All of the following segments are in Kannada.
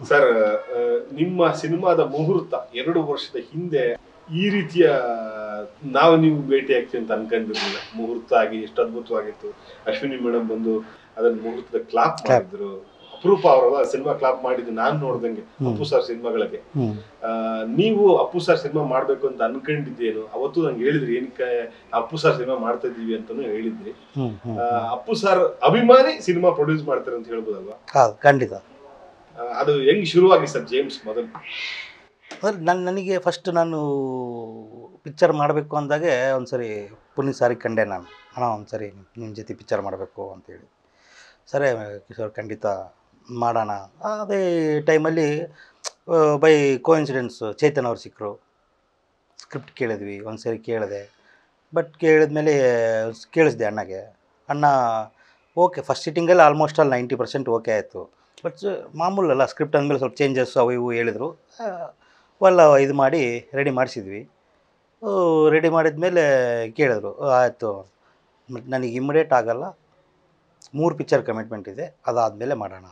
ಸರ್ ಆ, ನಿಮ್ಮ ಸಿನಿಮಾದ ಮುಹೂರ್ತ ಎರಡು ವರ್ಷದ ಹಿಂದೆ ಈ ರೀತಿಯ ನಾವು ನೀವು ಭೇಟಿ ಆಗ್ತೀವಿ ಅಂತ ಅನ್ಕೊಂಡಿರ್ಲಿಲ್ಲ ಮುಹೂರ್ತ ಆಗಿ ಎಷ್ಟು ಅದ್ಭುತವಾಗಿತ್ತು ಅಶ್ವಿನಿ ಮೇಡಮ್ ಬಂದು ಅದನ್ನ ಮುಹೂರ್ತದ ಕ್ಲಾಪ್ Clap. ಮಾಡಿದ್ರು ಅಪರೂಪ ಅವರಲ್ಲ ಸಿನಿಮಾ ಕ್ಲಾಪ್ ಮಾಡಿದ್ದು ನಾನ್ ನೋಡ್ದಂಗೆ ಹ್ಮ್. ಅಪ್ಪು ಸರ್ ಸಿನಿಮಾಗಳಿಗೆ ಹ್ಮ್ ಆ, ನೀವು ಅಪ್ಪು ಸರ್ ಸಿನಿಮಾ ಮಾಡ್ಬೇಕು ಅಂತ ಅನ್ಕೊಂಡಿದ್ದೇನು ಅವತ್ತು ನಂಗೆ ಹೇಳಿದ್ರಿ ಏನಕ್ಕೆ ಅಪ್ಪು ಸರ್ ಸಿನಿಮಾ ಮಾಡ್ತಾ ಇದೀವಿ ಅಂತಾನು ಹೇಳಿದ್ರಿ ಹ್ಮ್ ಹ್ಮ್ ಆ, ಅಪ್ಪು ಸರ್ ಅಭಿಮಾನಿ ಸಿನಿಮಾ ಪ್ರೊಡ್ಯೂಸ್ ಮಾಡ್ತಾರೆ ಅಂತ ಹೇಳ್ಬೋದಲ್ವಾ ಹೌದು ಖಂಡಿತ ಆ, ಅದು ಹೆಂಗ್ ಶುರುವಾಗಿ ಸರ್ ಜೇಮ್ಸ್ ಮೊದಲು ಅಂದ್ರೆ ನನ್ನ ನನಗೆ ಫಸ್ಟ್ ನಾನು ಪಿಕ್ಚರ್ ಮಾಡಬೇಕು ಅಂದಾಗೆ ಒಂದ್ಸರಿ ಪುನೀತ್ ಸಾರಿಗೆ ಕಂಡೆ ನಾನು ಅಣ್ಣ ಒಂದ್ಸರಿ ನಿಮ್ಮ ಜೊತೆ ಪಿಕ್ಚರ್ ಮಾಡಬೇಕು ಅಂತೇಳಿ ಸರಿ ಕಿಶೋರ್ ಖಂಡಿತ ಮಾಡೋಣ ಅದೇ ಟೈಮಲ್ಲಿ ಬೈ ಕೋಇನ್ಸಿಡೆನ್ಸ್ ಚೇತನ್ ಅವ್ರು ಸಿಕ್ಕರು ಸ್ಕ್ರಿಪ್ಟ್ ಕೇಳಿದ್ವಿ ಒಂದು ಸರಿ ಕೇಳಿದೆ ಬಟ್ ಕೇಳಿದ್ಮೇಲೆ ಕೇಳಿಸ್ದೆ ಅಣ್ಣಗೆ ಅಣ್ಣ ಓಕೆ ಫಸ್ಟ್ ಸಿಟ್ಟಿಂಗಲ್ಲಿ almost all ninety percent okay ಆಯಿತು ಬಟ್ ಮಾಮೂಲಲ್ಲ ಸ್ಕ್ರಿಪ್ಟ್ ಅಂದಮೇಲೆ ಸ್ವಲ್ಪ ಚೇಂಜಸ್ ಅವು ಇವು ಹೇಳಿದರು ಎಲ್ಲ ಇದು ಮಾಡಿ ರೆಡಿ ಮಾಡಿಸಿದ್ವಿ ರೆಡಿ ಮಾಡಿದ್ಮೇಲೆ ಕೇಳಿದ್ರು ಆಯಿತು ಬಟ್ ನನಗೆ ಇಮಿಡಿಯೇಟ್ ಆಗಲ್ಲ ಮೂರು ಪಿಕ್ಚರ್ ಕಮಿಟ್ಮೆಂಟ್ ಇದೆ ಅದಾದಮೇಲೆ ಮಾಡೋಣ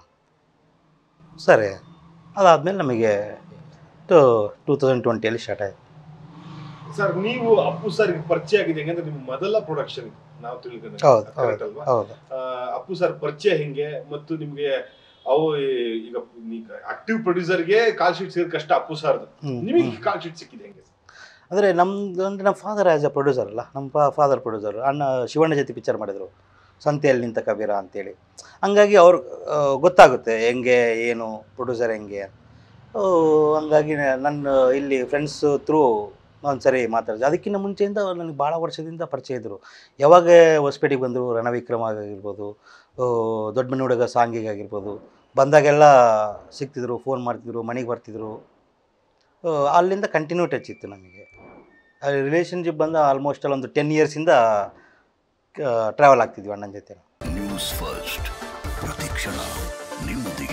ಸರಿ ಅದಾದಮೇಲೆ ನಮಗೆ ಟು ಟೂ ತೌಸಂಡ್ ಟ್ವೆಂಟಿಯಲ್ಲಿ ಸ್ಟಾರ್ಟ್ ಆಯಿತು ಸರ್ ನೀವು ಅಪ್ಪು ಸರ್ ಪರಿಚಯ ಆಗಿದೆ ಹೆಂಗಂದ್ರೆ ನಿಮ್ಮ ಮೊದಲ ಪ್ರೊಡಕ್ಷನ್ ನಾವು ತಿಳ್ಕೊಂಡ ಹೌದು ಹೌದು ಅಲ್ವಾ ಹೌದು ಆ, ಅಪ್ಪು ಸರ್ ಪರಿಚಯ ಹೆಂಗೆ ಮತ್ತು ನಿಮ್ಗೆ ಅವು ಈ- ಈಗ ಆಕ್ಟಿವ್ ಪ್ರೊಡ್ಯೂಸರ್ಗೆ ಕಾಲ್ ಶೀಟ್ ಸಿಗೋದು ಕಷ್ಟ ಅಪ್ಪು ಸರ್ದು ಹ್ಮ್, ನಿಮಗೆ ಹ್ಮ್. ಕಾಲ್ ಶೀಟ್ ಸಿಕ್ಕಿದೆ ಹೆಂಗೆ ಅಂದರೆ ನಮ್ಮದು ಅಂದರೆ ನಮ್ಮ ಫಾದರ್ ಆ್ಯಸ್ ಅ ಪ್ರೊಡ್ಯೂಸರ್ ಅಲ್ಲ ನಮ್ಮ ಫಾ ಫಾದರ್ ಪ್ರೊಡ್ಯೂಸರ್ ಅಣ್ಣ ಶಿವಣ್ಣ ಜೊತೆ ಪಿಕ್ಚರ್ ಮಾಡಿದರು ಸಂತೆಯಲ್ಲಿ ನಿಂತ ಕಬೀರ ಅಂತೇಳಿ ಹಂಗಾಗಿ ಅವ್ರು ಆ, ಗೊತ್ತಾಗುತ್ತೆ ಹೆಂಗೆ ಏನು ಪ್ರೊಡ್ಯೂಸರ್ ಹೆಂಗೆ ಆ, ಹಂಗಾಗಿ ನನ್ನ ಇಲ್ಲಿ ಫ್ರೆಂಡ್ಸ್ ಥ್ರೂ ಒಂದ್ಸರಿ ಮಾತಾಡಿದೆ ಅದಕ್ಕಿಂತ ಮುಂಚೆಯಿಂದ ನನಗೆ ಭಾಳ ವರ್ಷದಿಂದ ಪರಿಚಯ ಇದ್ದರು ಯಾವಾಗ ಹೊಸಪೇಟೆಗೆ ಬಂದರು ರಣವಿಕ್ರಮ ಆಗಿರ್ಬೋದು ಆ, ದೊಡ್ಡ ಮನೆ ಹುಡುಗ ಸಾಂಗಿಗೆ ಆಗಿರ್ಬೋದು ಬಂದಾಗೆಲ್ಲ ಸಿಗ್ತಿದ್ರು ಫೋನ್ ಮಾಡ್ತಿದ್ರು ಮನೆಗೆ ಬರ್ತಿದ್ರು ಆ, ಅಲ್ಲಿಂದ ಕಂಟಿನ್ಯೂ ಟಚ್ ಇತ್ತು ನಮಗೆ ರಿಲೇಷನ್ಶಿಪ್ ಬಂದ ಆಲ್ಮೋಸ್ಟ್ ಅಲ್ಲಿ ಒಂದು ಟೆನ್ ಇಯರ್ಸಿಂದ ಟ್ರಾವೆಲ್ ಆಗ್ತಿದ್ವಿ ಅಣ್ಣನ ಜೊತೆ ನ್ಯೂಸ್ ಫಸ್ಟ್ ಪ್ರತಿಕ್ಷಣ ನಿಮ್ಮದೇ